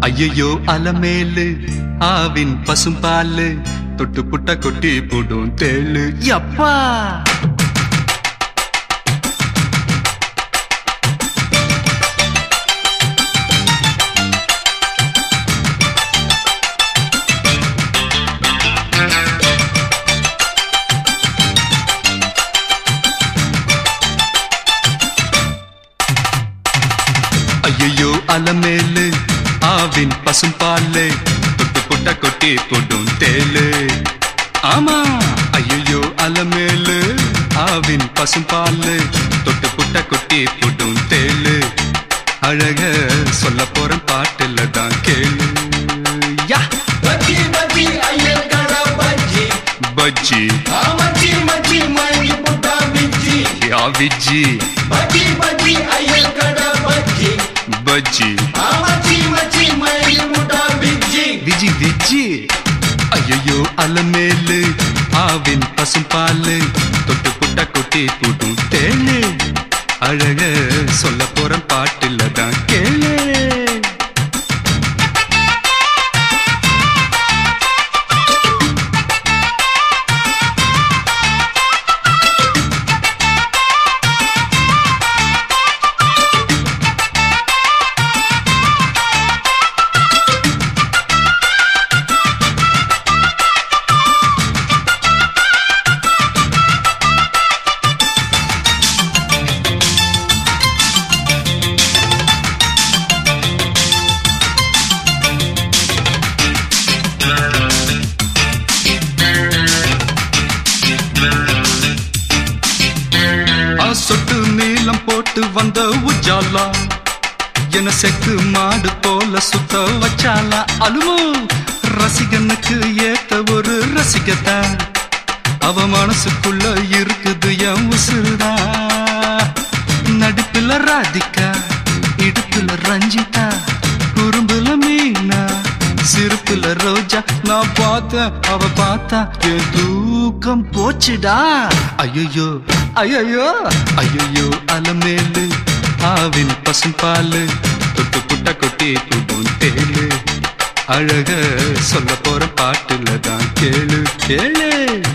ஐயையோ அலமேலு ஆவின் பசும்பாலு தொட்டு புட்ட கொட்டி போடும் தேளு யப்பா ஐயையோ அலமேலு ஆவின் பசும்பாலு தொட்டு புட்ட கொட்டி போடும் தேளு ஆமா ஐயையோ அலமேலு ஆவின் பசும்பாலு தொட்டு புட்ட கொட்டி போடும் தேளு அழக சொல்ல போற பாட்டுல தான் கேளு யா பஜ்ஜி பஜ்ஜி ஐயர் கடா பஜ்ஜி பஜ்ஜி ஆ மச்சி மச்சி மழி புட்டா மிச்சி யா விஜி பஜ்ஜி பஜ்ஜி ஐயர் கடா பஜ்ஜி பஜ்ஜி ஆ மச்சி மச்சி மழி புட்டா மிச்சி விஜி விஜி ஐயோ அலமேலு ஆவின் பசும்பாலு தொட்டு புட்ட கொட்டி புடும் தேளு அழக சொல்ல போற பாட்டுல தான் கேளு ஆ சொட்டு நீளம் போட்டு வந்த உஜாலா என செக்கு மாடு போல சுத்த வச்சாலா அலுமோ ரசிகனுக்கு ஏத்த ஒரு ரசிகத்தான் அவ மனசுக்குள்ள இருக்குது என் உசுருதா நடிப்புல ராதிகா இடுப்புல ரஞ்சிதா குறும்புல மீனா சிரிப்புல ரோஜா நான் பார்த்தேன் அவ பார்த்தா என் தூக்கம் போச்சுடா ஐயோ ஐயோ ஐயோ அலமேலு ஆவின் பசும்பாலு தொட்டு புட்ட கொட்டி புடும் தேளு அழக சொல்ல போற பாட்டுல தான் கேளு கேளு